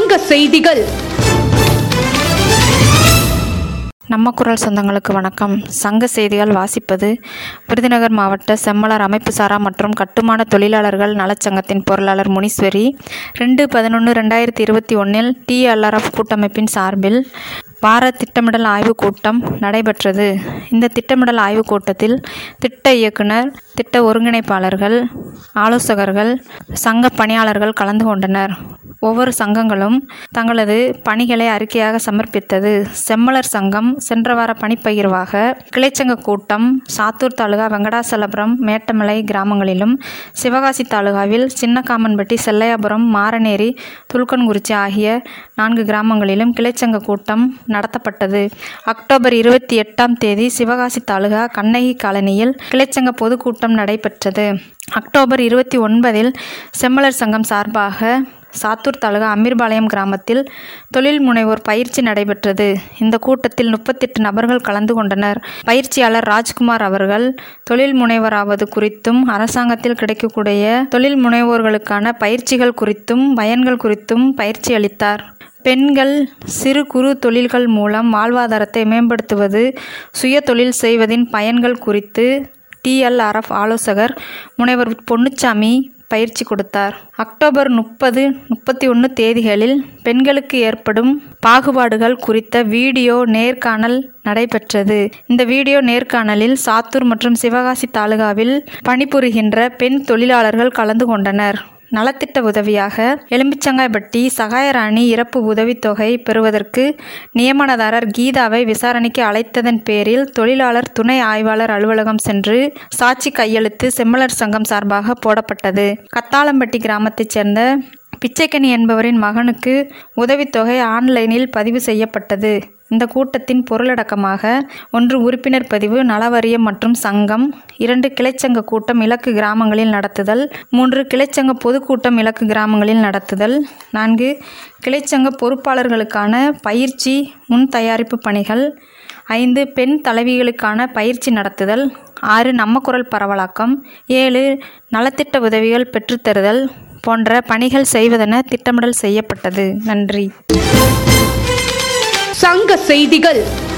சங்க செய்திகள் நம்ம குரல் சொந்தங்களுக்கு வணக்கம் சங்க செய்திகள் வாசிப்பது விருதுநகர் மாவட்ட செம்மலர் அமைப்பு சாரா மற்றும் கட்டுமான தொழிலாளர்கள் நலச்சங்கத்தின் பொருளாளர் முனீஸ்வரி ரெண்டு பதினொன்று ரெண்டாயிரத்தி இருபத்தி ஒன்றில் டிஎல்ஆர்எஃப் கூட்டமைப்பின் சார்பில் வார திட்டமிடல் ஆய்வுக் கூட்டம் நடைபெற்றது இந்த திட்டமிடல் ஆய்வுக் கூட்டத்தில் திட்ட இயக்குனர் திட்ட ஒருங்கிணைப்பாளர்கள் ஆலோசகர்கள் சங்க பணியாளர்கள் கலந்து கொண்டனர் ஒவ்வொரு சங்கங்களும் தங்களது பணிகளை அறிக்கையாக சமர்ப்பித்தது செம்மலர் சங்கம் சென்ற வார பணிப்பகிர்வாக கிளைச்சங்க கூட்டம் சாத்தூர் தாலுகா வெங்கடாசலபுரம் மேட்டமலை கிராமங்களிலும் சிவகாசி தாலுகாவில் சின்னகாமன்பட்டி செல்லையாபுரம் மாரநேரி துல்கன்குறிச்சி ஆகிய நான்கு கிராமங்களிலும் கிளைச்சங்க கூட்டம் நடத்தப்பட்டது அக்டோபர் இருபத்தி எட்டாம் தேதி சிவகாசி தாலுகா கண்ணகி காலனியில் கிளைச்சங்க பொதுக்கூட்டம் நடைபெற்றது அக்டோபர் இருபத்தி ஒன்பதில் செம்மலர் சங்கம் சார்பாக சாத்தூர் தாலுகா அமீர்பாளையம் கிராமத்தில் தொழில் முனைவோர் பயிற்சி நடைபெற்றது இந்த கூட்டத்தில் முப்பத்தெட்டு நபர்கள் கலந்து கொண்டனர் பயிற்சியாளர் ராஜ்குமார் அவர்கள் தொழில் முனைவராவது குறித்தும் அரசாங்கத்தில் கிடைக்கக்கூடிய தொழில் முனைவோர்களுக்கான பயிற்சிகள் குறித்தும் பயன்கள் குறித்தும் பயிற்சி அளித்தார் பெண்கள் சிறு குறு தொழில்கள் மூலம் வாழ்வாதாரத்தை மேம்படுத்துவது சுய தொழில் செய்வதின் பயன்கள் குறித்து டிஎல்ஆர்எஃப் ஆலோசகர் முனைவர் பொன்னுச்சாமி பயிற்சி கொடுத்தார் அக்டோபர் முப்பது முப்பத்தி ஒன்று தேதிகளில் பெண்களுக்கு ஏற்படும் பாகுபாடுகள் குறித்த வீடியோ நேர்காணல் நடைபெற்றது இந்த வீடியோ நேர்காணலில் சாத்தூர் மற்றும் சிவகாசி தாலுகாவில் பணிபுரிகின்ற பெண் தொழிலாளர்கள் கலந்து கொண்டனர் நலத்திட்ட உதவியாக எலும்பிச்சங்காய்பட்டி சகாயராணி இறப்பு உதவித்தொகை பெறுவதற்கு நியமனதாரர் கீதாவை விசாரணைக்கு அழைத்ததன் பேரில் தொழிலாளர் துணை ஆய்வாளர் அலுவலகம் சென்று சாட்சி கையெழுத்து செம்மலர் சங்கம் சார்பாக போடப்பட்டது கத்தாளம்பட்டி கிராமத்தைச் சேர்ந்த பிச்சைக்கனி என்பவரின் மகனுக்கு உதவித்தொகை ஆன்லைனில் பதிவு செய்யப்பட்டது இந்த கூட்டத்தின் பொருளடக்கமாக ஒன்று உறுப்பினர் பதிவு நலவரியம் மற்றும் சங்கம் இரண்டு கிளைச்சங்க கூட்டம் இலக்கு கிராமங்களில் நடத்துதல் மூன்று கிளைச்சங்க பொதுக்கூட்டம் இலக்கு கிராமங்களில் நடத்துதல் நான்கு கிளைச்சங்க பொறுப்பாளர்களுக்கான பயிற்சி முன் தயாரிப்பு பணிகள் ஐந்து பெண் தலைவிகளுக்கான பயிற்சி நடத்துதல் ஆறு நம்ம குரல் பரவலாக்கம் ஏழு நலத்திட்ட உதவிகள் பெற்றுத்தருதல் போன்ற பணிகள் செய்வதென திட்டமிடல் செய்யப்பட்டது நன்றி சங்க செய்திகள்